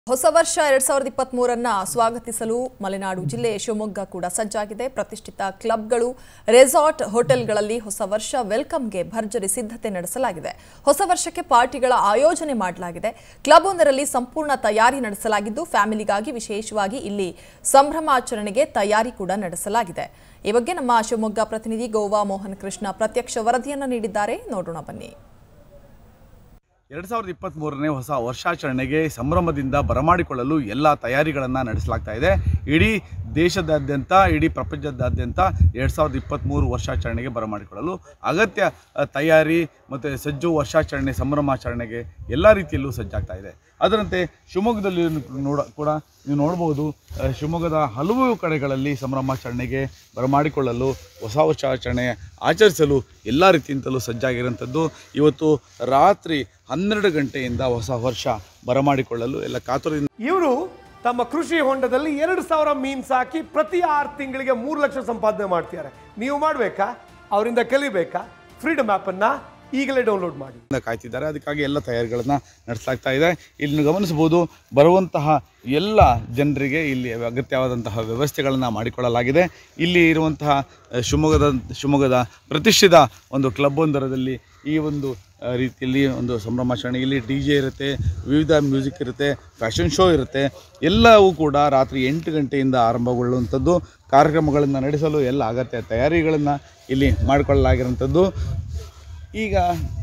ಹೊಸ ವರ್ಷ ಎರಡ್ ಸಾವಿರದ ಇಪ್ಪತ್ತ್ ಮೂರನ್ನ ಸ್ವಾಗತಿಸಲು ಮಲೆನಾಡು ಜಿಲ್ಲೆ ಶಿವಮೊಗ್ಗ ಕೂಡ ಸಜ್ಜಾಗಿದೆ ಪ್ರತಿಷ್ಠಿತ ಕ್ಲಬ್ಗಳು ರೆಸಾರ್ಟ್ ಹೋಟೆಲ್ಗಳಲ್ಲಿ ಹೊಸ ವರ್ಷ ವೆಲ್ಕಮ್ಗೆ ಭರ್ಜರಿ ಸಿದ್ಧತೆ ನಡೆಸಲಾಗಿದೆ ಹೊಸ ವರ್ಷಕ್ಕೆ ಪಾರ್ಟಿಗಳ ಆಯೋಜನೆ ಮಾಡಲಾಗಿದೆ ಕ್ಲಬ್ ಒಂದರಲ್ಲಿ ಸಂಪೂರ್ಣ ತಯಾರಿ ನಡೆಸಲಾಗಿದ್ದು ಫ್ಯಾಮಿಲಿಗಾಗಿ ವಿಶೇಷವಾಗಿ ಇಲ್ಲಿ ಸಂಭ್ರಮಾಚರಣೆಗೆ ತಯಾರಿ ಕೂಡ ನಡೆಸಲಾಗಿದೆ ಈ ಬಗ್ಗೆ ನಮ್ಮ ಶಿವಮೊಗ್ಗ ಪ್ರತಿನಿಧಿ ಗೋವಾ ಮೋಹನ್ ಕೃಷ್ಣ ಪ್ರತ್ಯಕ್ಷ ವರದಿಯನ್ನು ನೀಡಿದ್ದಾರೆ ನೋಡೋಣ ಬನ್ನಿ ಎರಡು ಸಾವಿರದ ಇಪ್ಪತ್ತ್ಮೂರನೇ ಹೊಸ ವರ್ಷಾಚರಣೆಗೆ ಸಂಭ್ರಮದಿಂದ ಬರಮಾಡಿಕೊಳ್ಳಲು ಎಲ್ಲ ತಯಾರಿಗಳನ್ನು ನಡೆಸಲಾಗ್ತಾ ಇದೆ ಇಡೀ ದೇಶದಾದ್ಯಂತ ಇಡೀ ಪ್ರಪಂಚದಾದ್ಯಂತ ಎರಡು ಸಾವಿರದ ಇಪ್ಪತ್ತ್ಮೂರು ವರ್ಷಾಚರಣೆಗೆ ಬರಮಾಡಿಕೊಳ್ಳಲು ಅಗತ್ಯ ಅ, ತಯಾರಿ ಮತ್ತು ಸಜ್ಜು ವರ್ಷಾಚರಣೆ ಸಂಭ್ರಮಾಚರಣೆಗೆ ಎಲ್ಲ ರೀತಿಯಲ್ಲೂ ಸಜ್ಜಾಗ್ತಾ ಇದೆ ಅದರಂತೆ ಶಿವಮೊಗ್ಗದಲ್ಲಿ ನೋಡ ಕೂಡ ನೀವು ನೋಡ್ಬೋದು ಅ, ಶಿವಮೊಗ್ಗದ ಹಲವು ಕಡೆಗಳಲ್ಲಿ ಸಂಭ್ರಮಾಚರಣೆಗೆ ಬರಮಾಡಿಕೊಳ್ಳಲು ಹೊಸ ವರ್ಷಾಚರಣೆ ಆಚರಿಸಲು ಎಲ್ಲ ರೀತಿಯಿಂದಲೂ ಸಜ್ಜಾಗಿರೋಂಥದ್ದು ಇವತ್ತು ರಾತ್ರಿ ಹನ್ನೆರಡು ಗಂಟೆಯಿಂದ ಹೊಸ ವರ್ಷ ಬರಮಾಡಿಕೊಳ್ಳಲು ಎಲ್ಲ ಕಾತುರದಿಂದ ಇವರು ತಮ್ಮ ಕೃಷಿ ಹೊಂಡದಲ್ಲಿ ಎರಡು ಸಾವಿರ ಮೀನ್ ಸಾಕಿ ಪ್ರತಿ ಆರು ತಿಂಗಳಿಗೆ ಮೂರು ಲಕ್ಷ ಸಂಪಾದನೆ ಮಾಡ್ತಿದ್ದಾರೆ ನೀವು ಮಾಡಬೇಕಾ ಅವರಿಂದ ಕಲಿಬೇಕಾ ಫ್ರೀಡಮ್ ಆ್ಯಪನ್ನು ಈಗಲೇ ಡೌನ್ಲೋಡ್ ಮಾಡಿ ಕಾಯ್ತಿದ್ದಾರೆ ಅದಕ್ಕಾಗಿ ಎಲ್ಲ ತಯಾರಿಗಳನ್ನು ನಡೆಸಲಾಗ್ತಾ ಇದೆ ಇಲ್ಲಿ ನೀವು ಗಮನಿಸ್ಬೋದು ಬರುವಂತಹ ಎಲ್ಲ ಜನರಿಗೆ ಇಲ್ಲಿ ಅಗತ್ಯವಾದಂತಹ ವ್ಯವಸ್ಥೆಗಳನ್ನು ಮಾಡಿಕೊಳ್ಳಲಾಗಿದೆ ಇಲ್ಲಿ ಇರುವಂತಹ ಅಹ್, ಶಿವಮೊಗ್ಗದ ಶಿವಮೊಗ್ಗದ ಪ್ರತಿಷ್ಠಿತ ಒಂದು ಕ್ಲಬ್ ಒಂದರದಲ್ಲಿ ಈ ಒಂದು ಅಹ್, ರೀತಿಯಲ್ಲಿ ಒಂದು ಸಂಭ್ರಮಾಚರಣೆ ಇಲ್ಲಿ ಡಿ ಜೆ ಇರುತ್ತೆ ವಿವಿಧ ಮ್ಯೂಸಿಕ್ ಇರುತ್ತೆ ಫ್ಯಾಷನ್ ಶೋ ಇರುತ್ತೆ ಎಲ್ಲವೂ ಕೂಡ ರಾತ್ರಿ ಎಂಟು ಗಂಟೆಯಿಂದ ಆರಂಭಗೊಳ್ಳುವಂಥದ್ದು ಕಾರ್ಯಕ್ರಮಗಳನ್ನು ನಡೆಸಲು ಎಲ್ಲ ಅಗತ್ಯ ತಯಾರಿಗಳನ್ನು ಇಲ್ಲಿ ಮಾಡಿಕೊಳ್ಳಲಾಗಿರುವಂಥದ್ದು ಈಗ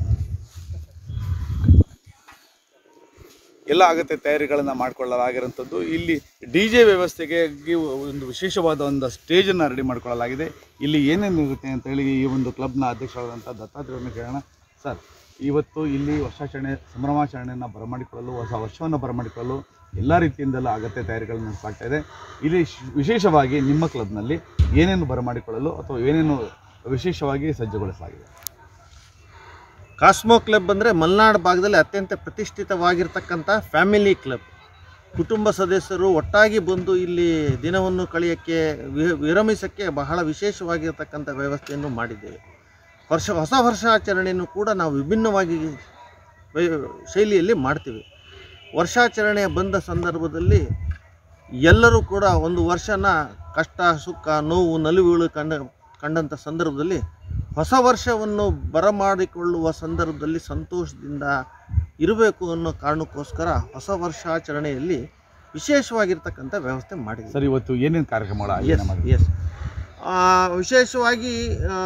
ಎಲ್ಲ ಅಗತ್ಯ ತಯಾರಿಗಳನ್ನು ಮಾಡಿಕೊಳ್ಳಲಾಗಿರುವಂಥದ್ದು ಇಲ್ಲಿ ಡಿ ಜೆ ವ್ಯವಸ್ಥೆಗೆ ಒಂದು ವಿಶೇಷವಾದ ಒಂದು ಸ್ಟೇಜನ್ನು ರೆಡಿ ಮಾಡಿಕೊಳ್ಳಲಾಗಿದೆ ಇಲ್ಲಿ ಏನೇನು ಇರುತ್ತೆ ಅಂತ ಹೇಳಿ ಈ ಒಂದು ಕ್ಲಬ್ನ ಅಧ್ಯಕ್ಷರಾದಂಥ ದತ್ತಾತ್ರೇಯನ ಕೇಳೋಣ ಸರ್ ಇವತ್ತು ಇಲ್ಲಿ ವರ್ಷಾಚರಣೆ ಸಂಭ್ರಮಾಚರಣೆಯನ್ನು ಬರಮಾಡಿಕೊಳ್ಳಲು ಹೊಸ ವರ್ಷವನ್ನು ಬರಮಾಡಿಕೊಳ್ಳಲು ಎಲ್ಲ ರೀತಿಯಿಂದಲೂ ಅಗತ್ಯ ತಯಾರಿಗಳನ್ನು ನಡೆಸಲಾಗ್ತಾ ಇದೆ ಇಲ್ಲಿ ಶ್- ವಿಶೇಷವಾಗಿ ನಿಮ್ಮ ಕ್ಲಬ್ನಲ್ಲಿ ಏನೇನು ಬರಮಾಡಿಕೊಳ್ಳಲು ಅಥವಾ ಏನೇನು ವಿಶೇಷವಾಗಿ ಸಜ್ಜುಗೊಳಿಸಲಾಗಿದೆ ಕಾಸ್ಮೋ ಕ್ಲಬ್ ಅಂದರೆ ಮಲೆನಾಡು ಭಾಗದಲ್ಲಿ ಅತ್ಯಂತ ಪ್ರತಿಷ್ಠಿತವಾಗಿರ್ತಕ್ಕಂಥ ಫ್ಯಾಮಿಲಿ ಕ್ಲಬ್ ಕುಟುಂಬ ಸದಸ್ಯರು ಒಟ್ಟಾಗಿ ಬಂದು ಇಲ್ಲಿ ದಿನವನ್ನು ಕಳೆಯೋಕ್ಕೆ ವಿ- ವಿರಮಿಸೋಕ್ಕೆ ಬಹಳ ವಿಶೇಷವಾಗಿರ್ತಕ್ಕಂಥ ವ್ಯವಸ್ಥೆಯನ್ನು ಮಾಡಿದ್ದೇವೆ ವರ್ಷ ಹೊಸ ವರ್ಷಾಚರಣೆಯನ್ನು ಕೂಡ ನಾವು ವಿಭಿನ್ನವಾಗಿ ವೈ- ಶೈಲಿಯಲ್ಲಿ ಮಾಡ್ತೀವಿ ವರ್ಷಾಚರಣೆ ಬಂದ ಸಂದರ್ಭದಲ್ಲಿ ಎಲ್ಲರೂ ಕೂಡ ಒಂದು ವರ್ಷನ ಕಷ್ಟ ಸುಖ ನೋವು ನಲಿವುಗಳು ಕಂಡ ಕಂಡಂಥ ಸಂದರ್ಭದಲ್ಲಿ ಹೊಸ ವರ್ಷವನ್ನು ಬರಮಾಡಿಕೊಳ್ಳುವ ಸಂದರ್ಭದಲ್ಲಿ ಸಂತೋಷದಿಂದ ಇರಬೇಕು ಅನ್ನೋ ಕಾರಣಕ್ಕೋಸ್ಕರ ಹೊಸ ವರ್ಷಾಚರಣೆಯಲ್ಲಿ ವಿಶೇಷವಾಗಿರ್ತಕ್ಕಂಥ ವ್ಯವಸ್ಥೆ ಮಾಡಿದ್ದೀವಿ ಸರ್ ಇವತ್ತು ಏನೇನು ಕಾರ್ಯಕ್ರಮಗಳ ಆಯೋಜನೆ ಎಸ್ ಮಾಡಿದ್ದೀರಿ? ಎಸ್ ವಿಶೇಷವಾಗಿ ಆ,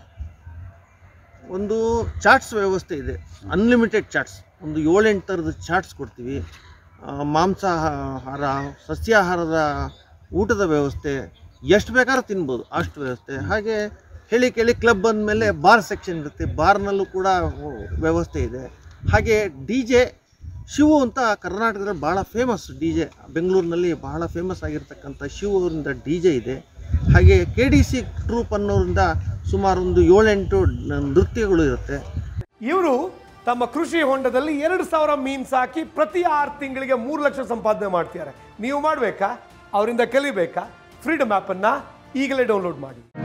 ಒಂದು ಚಾಟ್ಸ್ ವ್ಯವಸ್ಥೆ ಇದೆ ಅನ್ಲಿಮಿಟೆಡ್ ಚಾಟ್ಸ್ ಒಂದು ಏಳೆಂಟು ಥರದ ಚಾಟ್ಸ್ ಕೊಡ್ತೀವಿ ಆ, ಮಾಂಸಾಹಾರ ಸಸ್ಯಾಹಾರದ ಊಟದ ವ್ಯವಸ್ಥೆ ಎಷ್ಟು ಬೇಕಾದ್ರೂ ತಿನ್ಬೋದು ಅಷ್ಟು ವ್ಯವಸ್ಥೆ ಹಾಗೆ ಹೇಳಿ ಕೇಳಿ ಕ್ಲಬ್ ಅಂದಮೇಲೆ ಬಾರ್ ಸೆಕ್ಷನ್ ಇರುತ್ತೆ ಬಾರ್ನಲ್ಲೂ ಕೂಡ ವ್ಯವಸ್ಥೆ ಇದೆ ಹಾಗೆ ಡಿ ಜೆ ಶಿವು ಅಂತ ಕರ್ನಾಟಕದಲ್ಲಿ ಭಾಳ ಫೇಮಸ್ ಡಿ ಜೆ ಬೆಂಗಳೂರಿನಲ್ಲಿ ಬಹಳ ಫೇಮಸ್ ಆಗಿರ್ತಕ್ಕಂಥ ಶಿವು ಅವರಿಂದ ಡಿ ಜೆ ಇದೆ ಹಾಗೆ ಕೆ ಡಿ ಸಿ ಟ್ರೂಪ್ ಅನ್ನೋರಿಂದ ಸುಮಾರು ಒಂದು ಏಳೆಂಟು ನೃತ್ಯಗಳು ಇರುತ್ತೆ ಇವರು ತಮ್ಮ ಕೃಷಿ ಹೊಂಡದಲ್ಲಿ ಎರಡು ಸಾವಿರ ಮೀನ್ ಸಾಕಿ ಪ್ರತಿ ಆರು ತಿಂಗಳಿಗೆ ಮೂರು ಲಕ್ಷ ಸಂಪಾದನೆ ಮಾಡ್ತಿದ್ದಾರೆ ನೀವು ಮಾಡಬೇಕಾ ಅವರಿಂದ ಕಲಿಬೇಕಾ ಫ್ರೀಡಮ್ ಆ್ಯಪನ್ನು ಈಗಲೇ ಡೌನ್ಲೋಡ್ ಮಾಡಿ